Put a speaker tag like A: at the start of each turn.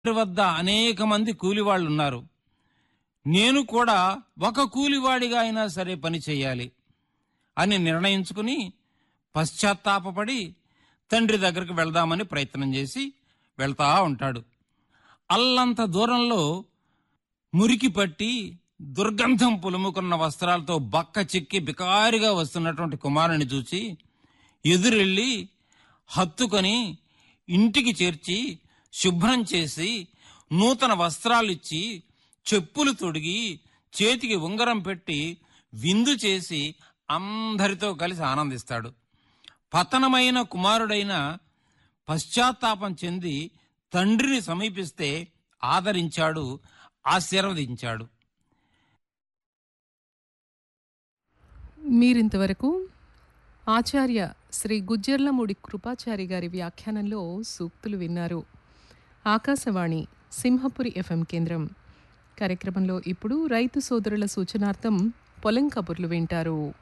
A: తండ్రి వద్ద అనేక మంది కూలివాళ్ళు ఉన్నారు నేను కూడా ఒక కూలివాడిగా అయినా సరే పని చేయాలి అని నిర్ణయించుకుని పశ్చాత్తాపపడి తండ్రి దగ్గరికి వెళ్దామని ప్రయత్నం చేసి వెళ్తా ఉంటాడు అల్లంత దూరంలో మురికి పట్టి దుర్గంధం పులుముకున్న వస్త్రాలతో బక్క చిక్కి బికారిగా వస్తున్నటువంటి కుమారుని చూచి ఎదురెళ్ళి హత్తుకొని ఇంటికి చేర్చి శుభ్రం చేసి నూతన వస్త్రాలిచ్చి చెప్పులు తొడిగి చేతికి ఉంగరం పెట్టి విందు చేసి అందరితో కలిసి ఆనందిస్తాడు పతనమైన కుమారుడైన పశ్చాత్తాపం చెంది తండ్రిని సమీపిస్తే ఆదరించాడు ఆశీర్వదించాడు
B: మీరింతవరకు ఆచార్య శ్రీ గుజ్జర్లమూడి కృపాచారి గారి వ్యాఖ్యానంలో సూక్తులు విన్నారు ఆకాశవాణి సింహపురి ఎఫ్ఎం కేంద్రం కార్యక్రమంలో ఇప్పుడు రైతు సోదరుల సూచనార్థం పొలం కబుర్లు వింటారు